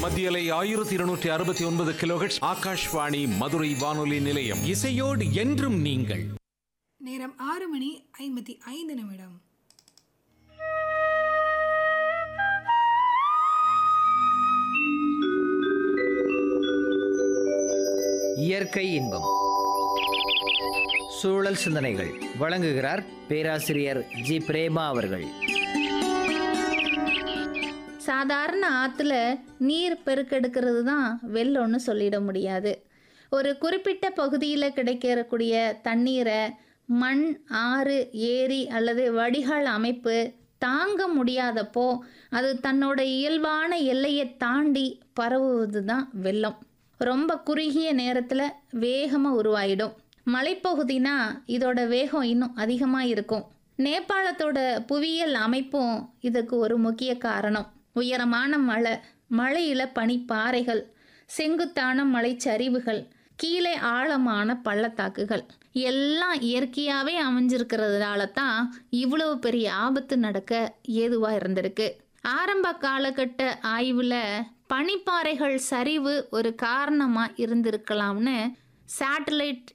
மத்தியலை ஆயிரத்தி இருநூற்றி அறுபத்தி ஒன்பது கிலோஹெட்ஸ் ஆகாஷ்வாணி மதுரை வானொலி நிலையம் இசையோடு என்றும் நீங்கள் நேரம் ஆறு மணி ஐம்பத்தி ஐந்து நிமிடம் இயற்கை இன்பம் சூழல் சிந்தனைகள் வழங்குகிறார் பேராசிரியர் ஜி பிரேமா அவர்கள் சாதாரண ஆற்றுல நீர் பெருக்கெடுக்கிறது தான் வெள்ளம்னு சொல்லிட முடியாது ஒரு குறிப்பிட்ட பகுதியில் கிடைக்கக்கூடிய தண்ணீரை மண் ஆறு ஏரி அல்லது வடிகால் அமைப்பு தாங்க முடியாதப்போ அது தன்னோட இயல்பான எல்லையை தாண்டி பரவுவது தான் வெள்ளம் ரொம்ப குறுகிய நேரத்தில் வேகமாக உருவாயிடும் மலைப்பகுதினா இதோட வேகம் இன்னும் அதிகமாக இருக்கும் நேபாளத்தோட புவியியல் அமைப்பும் இதுக்கு ஒரு முக்கிய காரணம் உயரமான மலை மலையில் பனிப்பாறைகள் செங்குத்தான மலைச்சரிவுகள் கீழே ஆழமான பள்ளத்தாக்குகள் எல்லாம் இயற்கையாகவே அமைஞ்சிருக்கிறதுனால தான் இவ்வளவு பெரிய ஆபத்து நடக்க ஏதுவாக இருந்திருக்கு ஆரம்ப காலகட்ட ஆய்வில் பனிப்பாறைகள் சரிவு ஒரு காரணமாக இருந்திருக்கலாம்னு சேட்டலைட்